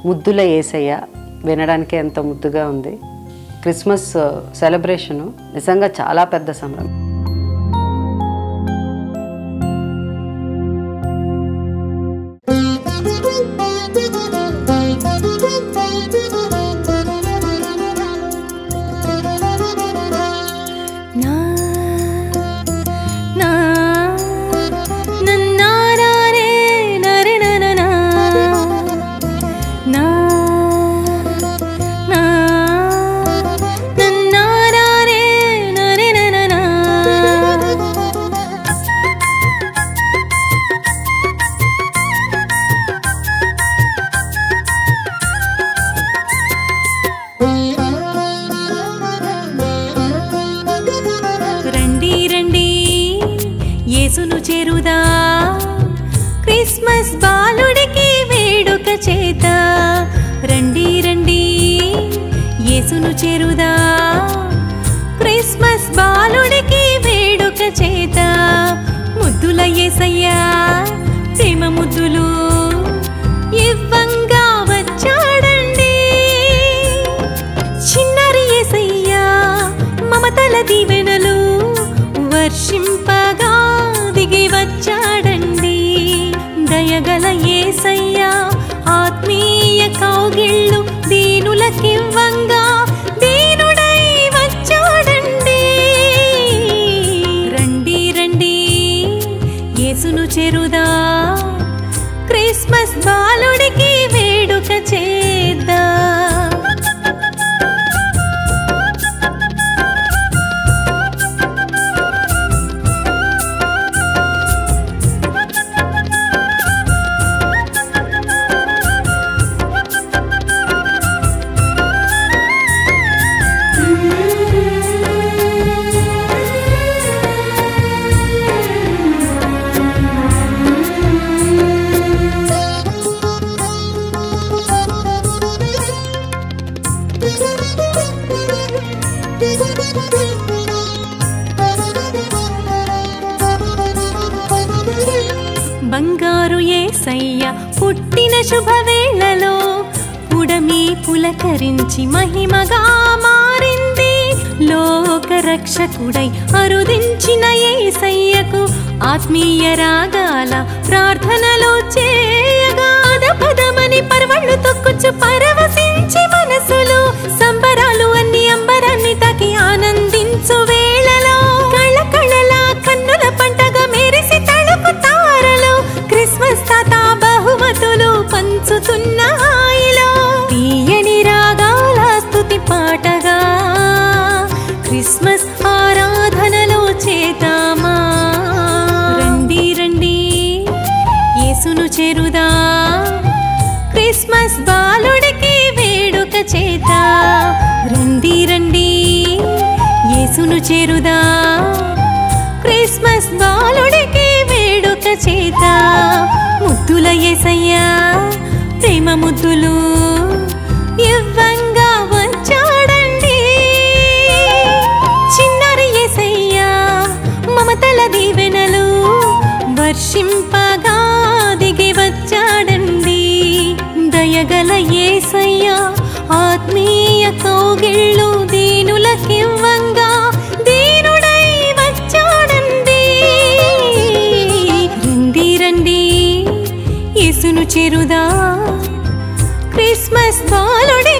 ముద్దుల ఏసయ్య వినడానికే ఎంతో ముద్దుగా ఉంది క్రిస్మస్ సెలబ్రేషను నిజంగా చాలా పెద్ద సంబరం నా నా నన్నారారే నరే నననా నా నా నన్నారారే నరే నననా రండి రండి యేసును చేరుదా క్రిస్మస్ బాలుడికి వేడుక చేత రండి రండి యేసును చేరుదా క్రిస్మస్ బాలుడికి వేడుక చేత ముద్దుల యేసయ్యా ప్రేమ ముద్దులు ఇవ్వంగా వచ్చాడండి చిన్నారి యేసయ్యా మమతల దీవెనలు వర్షింపగా దిగి వచ్చాడండి దయగల యేసయ్యా ఆత్మీయ కౌగిళ్ళు దీనులకివ్వంగా దీనుడై వచ్చాడండి రండి రండి యేసును చెరుదా క్రిస్మస్ బాలుడికి వేడుక చేద్దా బంగారు ఏసయ్య పుట్టిన శుభవేళలో పుడమి పులకరించి మహిమగా మారింది లోక రక్షకుడై అరుదించిన ఏసయ్యకు ఆత్మీయ రాగాల ప్రార్థనలు చేయగా పదమని పర్వళ్ళు తొక్కుచు పరవశించి మనసులు సంబరాలు అన్ని అంబరాన్ని తాకి ఆనందించు వేళలో కళ్ళ కళ్ళలా కన్నుల పంటగా మెరిసి తడుపు తారలు క్రిస్మస్ తాత బహుమతులు పంచుతున్న హాయిలో తీయని రాగాల స్తుతి పాటగా క్రిస్మస్ ఆరాధనలో చేతామా రండి రండి యేసును చేరుదా క్రిస్మస్ బాలుడికి వేడుక చేత రండి రండి యేసును చేరుదా క్రిస్మస్ బాలుడికి వేడుక చేత ముద్దుల యేసయ్యా ప్రేమ ముద్దులు ఇవ్వంగా వచ్చాడండి చిన్నారి యేసయ్యా మమతల దీవెనలు వర్షింపగా దిగి వచ్చాడండి దయగల యేసయ్యా ఆత్మీయ కౌగిళ్ళు దీనులకివ్వంగా దీనుడై వచ్చాడండి రండి రండి యేసును చెరుదా క్రిస్మస్ బాలుడి